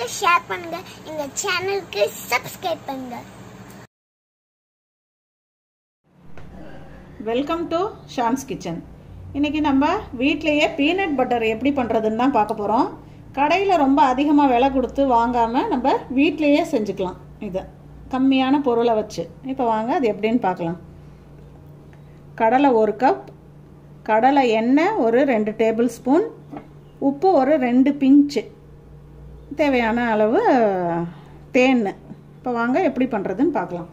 பண்ணுங்க ஷேர் பண்ணுங்க எங்க சேனலுக்கு சப்ஸ்கிரைப் பண்ணுங்க வெல்கம் டு ஷான்ஸ் கிச்சன் இன்றைக்கி நம்ம வீட்டிலையே பீனட் பட்டர் எப்படி பண்ணுறதுன்னு தான் பார்க்க போகிறோம் கடையில் ரொம்ப அதிகமாக விலை கொடுத்து வாங்காமல் நம்ம வீட்டிலையே செஞ்சுக்கலாம் இதை கம்மியான பொருளை வச்சு இப்போ வாங்க அது எப்படின்னு பார்க்கலாம் கடலை ஒரு கப் கடலை எண்ணெய் ஒரு ரெண்டு டேபிள் ஸ்பூன் உப்பு ஒரு ரெண்டு பிஞ்சு தேவையான அளவு தேன் இப்போ வாங்க எப்படி பண்ணுறதுன்னு பார்க்கலாம்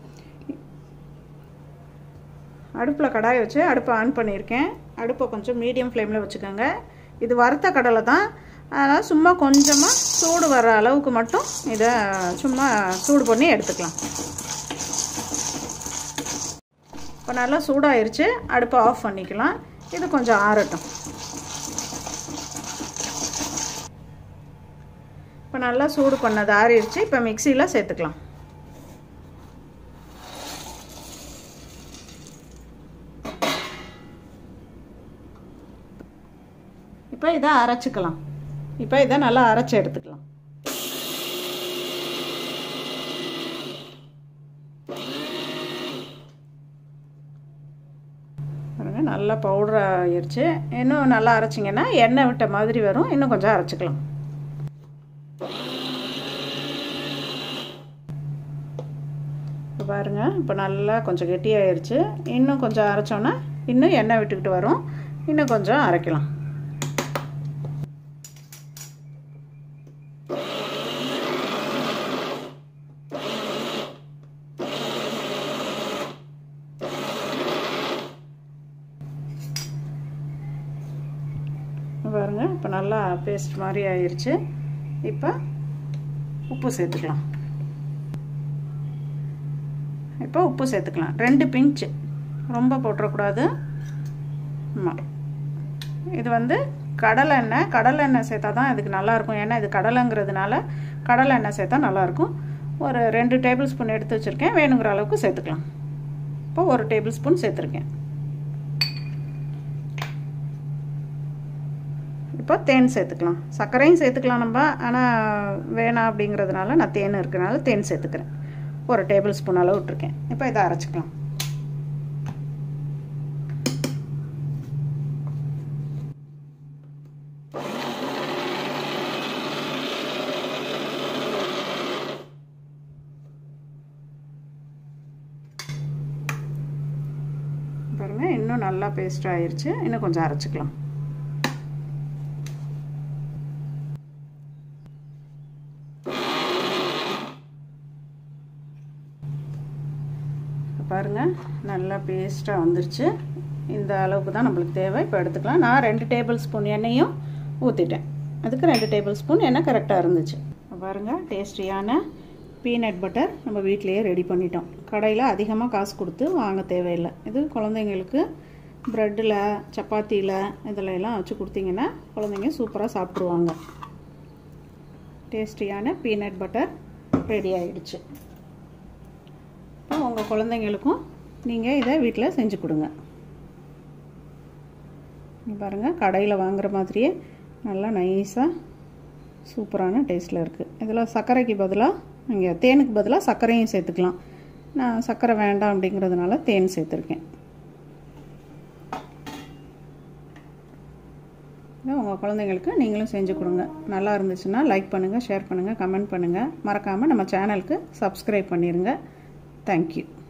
அடுப்பில் கடாயை வச்சு அடுப்பை ஆன் பண்ணியிருக்கேன் அடுப்பை கொஞ்சம் மீடியம் ஃப்ளேமில் வச்சுக்கோங்க இது வறுத்த கடலை தான் அதனால் சும்மா கொஞ்சமாக சூடு வர அளவுக்கு மட்டும் இதை சும்மா சூடு பண்ணி எடுத்துக்கலாம் இப்போ நல்லா சூடாயிருச்சு அடுப்பை ஆஃப் பண்ணிக்கலாம் இது கொஞ்சம் ஆறட்டும் இப்போ நல்லா சூடு பண்ணது ஆறிடுச்சு இப்போ மிக்சியில் சேர்த்துக்கலாம் இப்போ இதை அரைச்சிக்கலாம் இப்போ இதை நல்லா அரைச்சி எடுத்துக்கலாம் பாருங்க நல்லா பவுடர் ஆயிடுச்சு இன்னும் நல்லா அரைச்சிங்கன்னா எண்ணெய் விட்ட மாதிரி வரும் இன்னும் கொஞ்சம் அரைச்சிக்கலாம் இப்போ பாருங்கள் இப்போ நல்லா கொஞ்சம் கெட்டியாயிருச்சு இன்னும் கொஞ்சம் அரைச்சோன்னா இன்னும் எண்ணெய் விட்டுக்கிட்டு வரும் இன்னும் கொஞ்சம் அரைக்கலாம் பாருங்க இப்போ நல்லா பேஸ்ட் மாதிரி ஆயிடுச்சு இப்போ உப்பு சேர்த்துக்கலாம் இப்போ உப்பு சேர்த்துக்கலாம் ரெண்டு பிஞ்சு ரொம்ப போட்டுறக்கூடாது ஆமாம் இது வந்து கடலை எண்ணெய் கடலை எண்ணெய் சேர்த்தா தான் இதுக்கு நல்லாயிருக்கும் ஏன்னா இது கடலைங்கிறதுனால கடலை எண்ணெய் சேர்த்தா நல்லாயிருக்கும் ஒரு ரெண்டு டேபிள் ஸ்பூன் எடுத்து வச்சுருக்கேன் வேணுங்கிற அளவுக்கு சேர்த்துக்கலாம் இப்போ ஒரு டேபிள் ஸ்பூன் சேர்த்துருக்கேன் இப்போ தேன் சேர்த்துக்கலாம் சர்க்கரையும் சேர்த்துக்கலாம் நம்ம ஆனால் வேணாம் அப்படிங்கிறதுனால நான் தேன் இருக்கிறனால தேன் சேர்த்துக்கிறேன் ஒரு டேபிள் ஸ்பூன் அளவு விட்டுருக்கேன் இப்போ இதை அரைச்சிக்கலாம் பாருங்கள் இன்னும் நல்லா பேஸ்ட் ஆயிடுச்சு இன்னும் கொஞ்சம் அரைச்சிக்கலாம் பாருங்கள் நல்லா பேஸ்ட்டாக வந்துருச்சு இந்த அளவுக்கு தான் நம்மளுக்கு தேவை இப்போ எடுத்துக்கலாம் நான் ரெண்டு டேபிள் ஸ்பூன் எண்ணெயும் ஊற்றிட்டேன் அதுக்கு ரெண்டு டேபிள் ஸ்பூன் எண்ணெய் கரெக்டாக இருந்துச்சு பாருங்கள் டேஸ்டியான பீனட் பட்டர் நம்ம வீட்டிலையே ரெடி பண்ணிட்டோம் கடையில் அதிகமாக காசு கொடுத்து வாங்க தேவையில்லை இது குழந்தைங்களுக்கு ப்ரெட்டில் சப்பாத்தியில் இதில் எல்லாம் வச்சு கொடுத்தீங்கன்னா குழந்தைங்க சூப்பராக சாப்பிட்ருவாங்க டேஸ்டியான பீனட் பட்டர் ரெடி ஆயிடுச்சு உங்கள் குழந்தைங்களுக்கும் நீங்கள் இதை வீட்டில் செஞ்சு கொடுங்க பாருங்கள் கடையில் வாங்குகிற மாதிரியே நல்லா நைஸாக சூப்பரான டேஸ்ட்டில் இருக்குது இதில் சர்க்கரைக்கு பதிலாக நீங்கள் தேனுக்கு பதிலாக சர்க்கரையும் சேர்த்துக்கலாம் நான் சர்க்கரை வேண்டாம் அப்படிங்கிறதுனால தேன் சேர்த்துருக்கேன் உங்கள் குழந்தைங்களுக்கு நீங்களும் செஞ்சு கொடுங்க நல்லா இருந்துச்சுன்னா லைக் பண்ணுங்கள் ஷேர் பண்ணுங்கள் கமெண்ட் பண்ணுங்கள் மறக்காமல் நம்ம சேனலுக்கு சப்ஸ்கிரைப் பண்ணிடுங்க Thank you.